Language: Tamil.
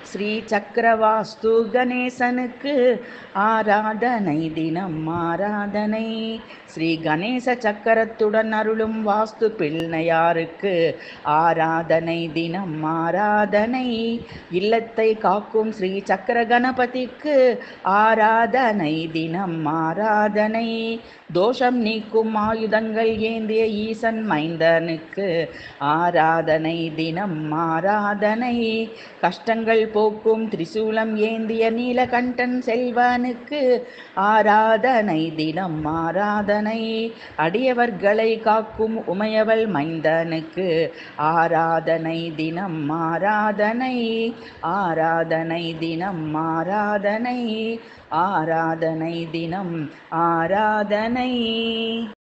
ஸ்ரீ சக்கரவாஸ்து கணேசனுக்கு ஆராதனை தினம் ஆராதனை ஸ்ரீ கணேச சக்கரத்துடன் அருளும் வாஸ்து பிள்ளையாருக்கு ஆராதனை தினம் ஆராதனை இல்லத்தை காக்கும் ஸ்ரீ சக்கர கணபதிக்கு ஆராதனை தினம் ஆராதனை தோஷம் நீக்கும் ஆயுதங்கள் ஏந்திய ஈசன் மைந்தனுக்கு ஆராதனை தினம் ஆராதனை கஷ்டங்கள் போக்கும் திரிசூலம் ஏந்திய நீலகண்டன் செல்வனுக்கு ஆராதனை தினம் ஆராதனை அடியவர்களை காக்கும் உமையவள் மைந்தனுக்கு ஆராதனை தினம் ஆராதனை ஆராதனை தினம் ஆராதனை ஆராதனை தினம் ஆராதனை